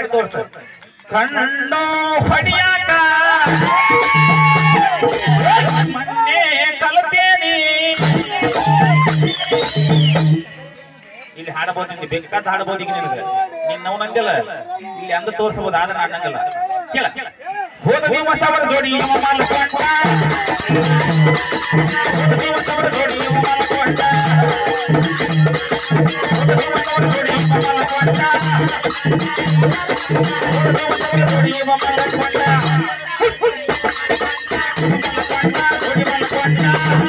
ತೋರ್ಸ ಕಣ್ಣು ಹೊಡಿಯಾಕ ಮೊನ್ನೆ ಕಲ್ತೇನಿ ಇಲ್ಲಿ ಹಾಡಬಹುದು ನಿನ್ಗೆ ಬೇಕಾದ ಹಾಡಬಹುದು ಈಗ ನಿನಗೆ ನೀನ್ ನಾವು ನಂಗಲ್ಲ ಇಲ್ಲಿ ಅಂದ ತೋರಿಸಬಹುದು ಆದ್ರೆ ನಾನು ನಂಗಲ್ಲ ಕೇಳ ಹೋದ ದಿವಸ ಅವರ ಜೋಡಿ ಇವ ಮಾಲಕೊಂಡ ಹೋದ ದಿವಸ ಅವರ ಜೋಡಿ ಇವ ಮಾಲಕೊಂಡ ಹೋದ ದಿವಸ ಅವರ ಜೋಡಿ ಇವ ಮಾಲಕೊಂಡ ಹೋದ ದಿವಸ ಅವರ ಜೋಡಿ ಇವ ಮಾಲಕೊಂಡ ಜೋಡಿ ಮಾಲಕೊಂಡ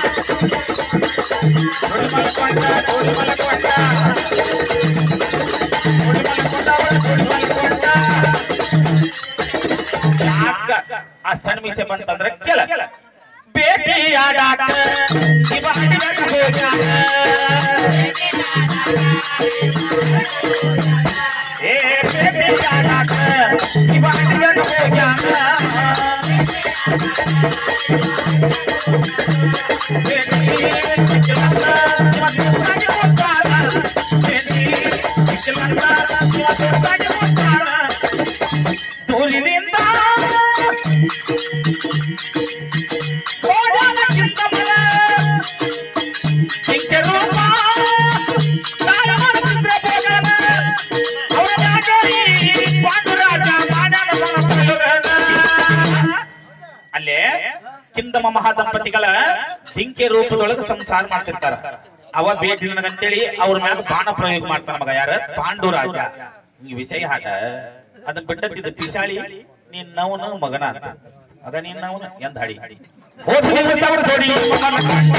ಜೋಡಿ ಮಾಲಕೊಂಡ ಜೋಡಿ ಮಾಲಕೊಂಡ ಯಾಕ ಆ ಸಣ್ಣ ಮೀಸೆ ಬಂತಂದ್ರೆ ಕೇಳ ಭೇಟಿಯಾಡಾಕ ಇವ ಹಡಿಯಾಕ ಹೋಗ್ಯಾನ. ಏ ಭೇಟಿಯಾಡಾಕ ಇವ ಹಡಿಯಾಕ ಹೋಗ್ಯಾನ. ಭೇಟಿ ಸಿಕ್ಕಿಲ್ಲಂದ್ರ ಇವ ದೂರಾಗಿ ಹೋಗ್ತಾನ. ಭೇಟಿ ಸಿಕ್ಕಿಲ್ಲಂದ್ರ ಇವ ದೂರಾಗಿ ಹೋಗ್ತಾನ. ತೋಲಿನಿಂದ ಓಡಾಡಕ್ಕಿಂತ ಮರ ಚಿಕ್ಕ ರೂಪ ತಾಳ ಮಾಡುತ್ತಿದ್ದ ಭೋಗನ ಅವರ ನಾಗರಿ ಪಾಂಡುರಾಜ ಮಾನವ ಪ್ರಯೋಗನ. ಅಲ್ಲೇ ಕಿಂದಮ ಮಹಾದಂಪತಿಗಳ ಜಿಂಕೆ ರೂಪದೊಳಗೆ ಸಂಸಾರ ಮಾಡ್ತಿರ್ತಾರ ಅವ ಭೇಟಿ ನನಗಂತೇಳಿ ಅವ್ರ ಮ್ಯಾಲ ಬಾಣ ಪ್ರಯೋಗ ಮಾಡ್ತಾನ ಮಗ ಯಾರ ಪಾಂಡುರಾಜ ಈ ವಿಷಯ ಹಾಟ ಅದನ್ನ ಬಿಟ್ಟದ್ದಿದ್ದ ಪಿಶಾಳಿ ನೀನ್ ನವನ ಮಗನ ಅಂತ ಅದ ನೀನ್ ನವನ ಎಂದ ಹಾಡಿ ಹೋದ ದಿವಸ ಅವ್ರ ಜೋಡಿ ಮಮಲ ಕಂಡ.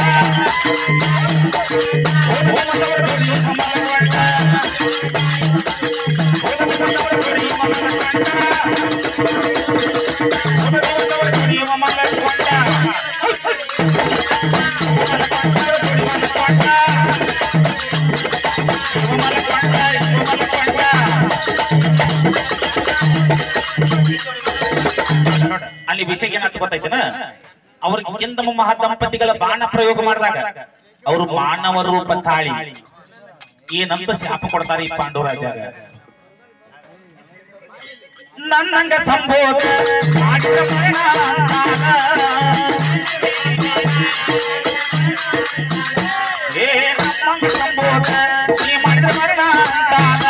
ಹೋದ ದಿವಸ ಅವ್ರ ಜೋಡಿ ಮಮಲ ಕಂಡ. ಹೋದ ದಿವಸ ಅವ್ರ ಜೋಡಿ ಮಮಲ ಕಂಡ. ಹೋದ ದಿವಸ ಅವ್ರ ಜೋಡಿ ಮಮಲ ಕಂಡ. ಮಮಲ ಕಂಡ. ಮಮಲ ಕಂಡ. ಮಮಲ ಕಂಡ. ನೋಡ ಅಲ್ಲಿ ವಿಷಯ ಏನಾಗ್ತ ಗೊತ್ತಾಯ್ತೇನ ಅವ್ರಿಗೆ ಕಿಂದಮ ಮಹಾದಂಪತಿಗಳ ಬಾಣ ಪ್ರಯೋಗ ಮಾಡಿದಾಗ ಅವರು ಮಾನವ ರೂಪ ತಾಳಿ ಏನಂತ ಶಾಪ ಕೊಡ್ತಾರೆ ಈ ಪಾಂಡುರಾಜ ನನ್ನಂಗ ಸಂಬೋಧ ಮಾಡಿದ ಮರಣ ಏ ನಮ್ಮಂಗ ಸಂಬೋಧ ನೀ ಮಾಡಿದ ಮರಣ ಅಂತಾನ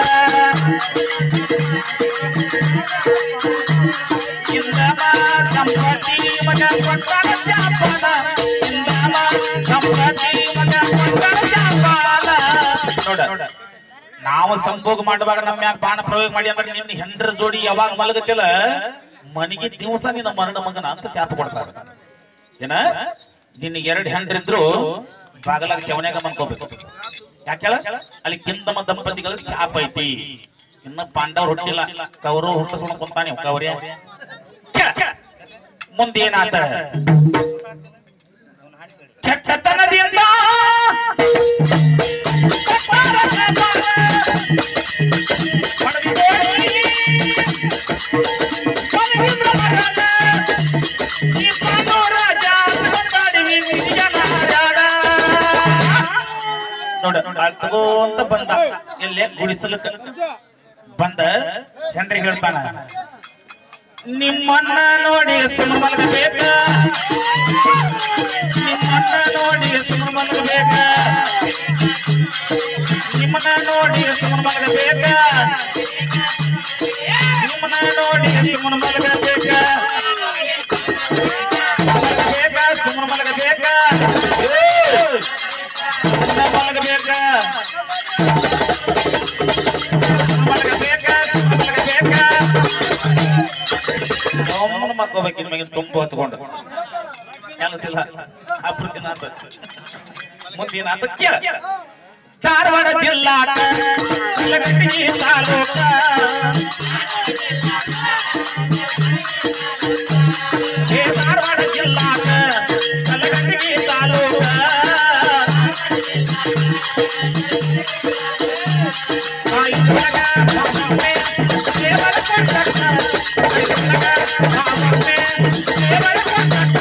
ಇಂದಮ ಸಂಪತಿ ಮಗ ಕೊಟ್ಟಾನ ಜಾಪಾನ ಇಂದಮ ಸಂಪತಿ ಮಗ ಕೊಟ್ಟಾನ ಜಾಪಾನ ನೋಡ ನಾವು ಸಂಭೋಗ ಮಾಡುವಾಗ ನಮ್ಮ ಮ್ಯಾಗ ಬಾಣ ಪ್ರಯೋಗ ಮಾಡಿ ಅಂದ್ರೆ ನಿನ್ನ ಹೆಂಡ್ರ ಜೋಡಿ ಯಾವಾಗ ಮಲಗತ್ತಿಲ್ಲ ಮನೆಗೆ ದಿವಸ ನಿನ್ನ ಮರಣ ಮಗನ ಅಂತ ಶಾಪ ಕೊಡ್ತಾರ ಏನ ನಿನ್ನ ಎರಡು ಹೆಂಡ್ರಿದ್ರು ಬಾಗಲಾಗ ಚವನ್ಯಾಗ ಮನ್ಕೋಬೇಕು ಯಾಕೆ ಹೇಳ ಅಲ್ಲಿ ಕಿಂದಮ ದಂಪತಿಗಳ ಶಾಪ ಐತಿ ಇನ್ನ ಪಾಂಡವ್ರು ಹುಟ್ಟಿಲ್ಲ ಕವರು ಹುಟ್ಟಿಸ್ಕೊಂಡು ಕುಂತಾನೆ ಕವರ್ಯ ಮುಂದೇನಾತ ಕೆಟ್ಟತನದಿಂದ ನೋಡ ಅಂತ ಬಂದ ಎಲ್ಲೇ ಗುಡಿಸಲಕ್ಕ ಬಂದ ಜನರಿಗೆ ಹೇಳ್ತಾನ ನಿಮ್ಮನ್ನ ನೋಡಿ ಸುಮ್ಮ ಮಲಗಬೇಕ ನಿಮ್ಮನ್ನ ನೋಡಿ ಸುಮ್ಮ ಮಲಗಬೇಕ ನಿಮ್ಮನ್ನ ನೋಡಿ ಸುಮ್ಮ ಮಲಗಬೇಕ ನಿಮ್ಮನ್ನ ನೋಡಿ ಸುಮ್ಮನ ಮಲಗಬೇಕ ಮಲಗಬೇಕ ಸುಮ್ಮನ ಮಲಗಬೇಕ ಸುಮ್ಮನ ಮಲಗಬೇಕ ಮಲಗಬೇಕ ಮಲಗಬೇಕ ಒಮ್ಮನ ಮಕ್ಕೋಬೇಕು ನಿಮಗೆ ತುಂಬ ಹೊತ್ಕೊಂಡು ಕೆಲಸಿಲ್ಲ ಅಪೃತಿನಾಥ ಮುಂದಿನಾಥ ಕೇಳ ಧಾರವಾಡ ಜಿಲ್ಲಾ ಕಲಗಟ್ಟಿ ತಾಲೂಕ ಏ ಧಾರವಾಡ ಜಿಲ್ಲಾ ಕಲಗಟ್ಟಿ ತಾಲೂಕ ಆ ಇದ್ರಾಗ ಭಾಮೆ ದೇವರ ಕೊಟ್ಟಕ್ಕ. ಆ ಇದ್ರಾಗ ಭಾಮೆ ದೇವರ ಕೊಟ್ಟಕ್ಕ.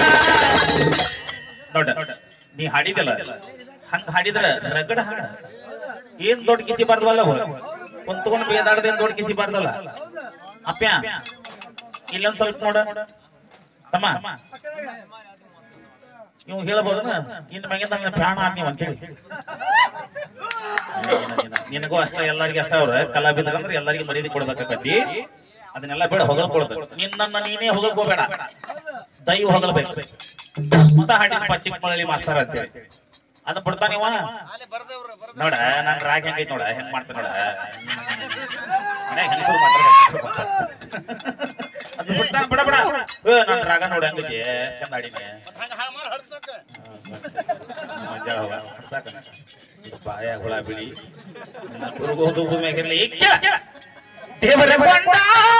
ನೋಡ ನೀ ಹಾಡಿದಲ್ಲ ಹಂಗ ಹಾಡಿದ್ರ ರಗಡ ಹಾಡ ಏನ್ ದೊಡ್ಡ ಕಿಸಿ ಬರ್ದವಲ್ಲ ಅವು ಕುಂತ್ಕೊಂಡು ಬೇದಾಡದೆ ದೊಡ್ಡ ಕಿಸಿ ಬಾರ್ದಲ್ಲ ಅಪ್ಪ್ಯ ಇಲ್ಲೊಂದ್ ಸ್ವಲ್ಪ ನೋಡ ತಮ್ಮ ಇವ್ ಹೇಳ್ಬೋದನ ಇನ್ ಮ್ಯಾಗಿಂದ ನನ್ನ ಪ್ರಾಣ ಆತ್ ನೀವ್ ಅಂತೇಳಿ ನಿನಗೂ ಅಷ್ಟ ಎಲ್ಲರಿಗೂ ಅಷ್ಟ ಅವ್ರ ಕಲಾವಿದ್ರ ಅಂದ್ರೆ ಎಲ್ಲರಿಗೂ ಮರ್ಯಾದೆ ಕೊಡ್ಬೇಕಾಕತಿ ಅದನ್ನೆಲ್ಲ ಬೇಡ ಹೊಗಳ್ಕೊಳ್ದು ನಿನ್ನನ್ನ ನೀನೇ ಹೊಗಳ್ಕೋಬೇಡ ದೈವ ಹೊಗಳ್ಬೇಕು ಮತ ಹಾಡಿನಪ್ಪ ಚಿಕ್ಕಮಳಲಿ ಮಾಸ್ತರ್ ಅಂತೇಳಿ ಅದ ಬಿಡ್ತಾ ನೀವ ನೋಡ ನನ್ ರಾಗ ಹೆಂಗೈತ್ ನೋಡ ಹೆಂಗ್ ಮಾಡ್ತಾನ ನೋಡ ಮನ್ಯಾಗ ಹೆಂಗಸ್ರು ಮಾತಾಡ್ಬೇಕು. ಅದು ಬಿಡ್ತಾನ ಬಿಡ ಬಿಡ ಏ ನನ್ ರಾಗ ನೋಡ ಹೆಂಗೈತಿ ಚಂದ ಹಾಡಿನೆ ಮಜಾ ಹೋಗ ಸಾಕನ. ಇದು ಬಾಯ ಹುಳ ಬಿಳಿ ತುರುಗೋದು ಭೂಮಿಯಾಗಿರ್ಲಿ ದೇವರ ಕೊಂಡ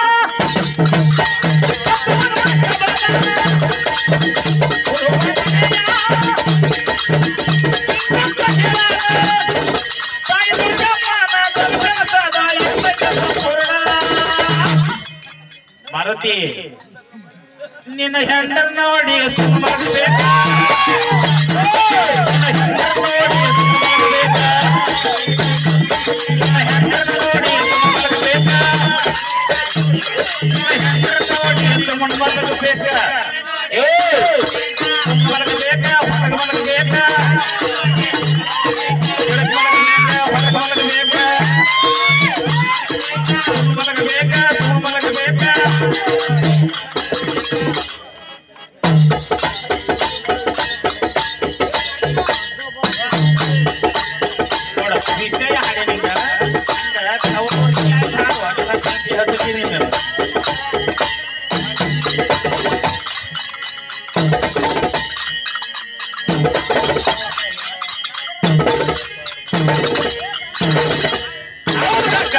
ಮಾರುತಿ ನಿನ್ನ ಹೆಂಡ ನೋಡಿ ಸುಮ್ಮಗ್ಬೇಕಾ? ನಿನ್ನ ಹೆಂಡ ನೋಡಿ ಸುಮ್ಮಗ್ಬೇಕಾ? ನಿನ್ನ ಹೆಂಡ ನೋಡಿ ಸುಮ್ಮಗ್ಬೇಕಾ? ನಿನ್ನ ಹೆಂಡ ನೋಡಿ ಸುಮ್ಮಗ್ಬೇಕಾ? ಏ, ಸುಮ್ಮಗ್ಬೇಕಾ? ಹೊರಗ್ ಮಲಗ್ಬೇಕಾ? ಹೊರಗ್ ಮಲಗ್ಬೇಕಾ? ಹೊರಗ್ ಮಲಗ್ಬೇಕಾ? ಸುಮ್ಮಗ್ಬೇಕಾ? ಸುಮ್ಮಗ್ಬೇಕಾ? ನೋಡ ವಿಷಯ ಹಾಡಿನಿಂದ ಹಂಗ ಕವಲೂರಿಗೆ ಯಾಕ್ ಹಾಡು ಅಂತ ಸಂಗತಿ ಹೇಳ್ತೀನಿ ನಾನು. ಹೌದಕ್ಕ?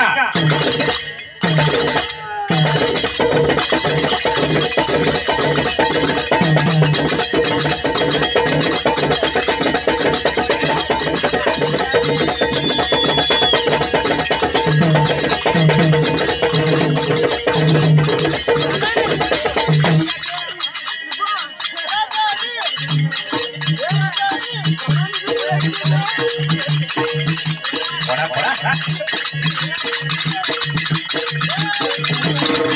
ಕೊಡ, ಕೊಡ.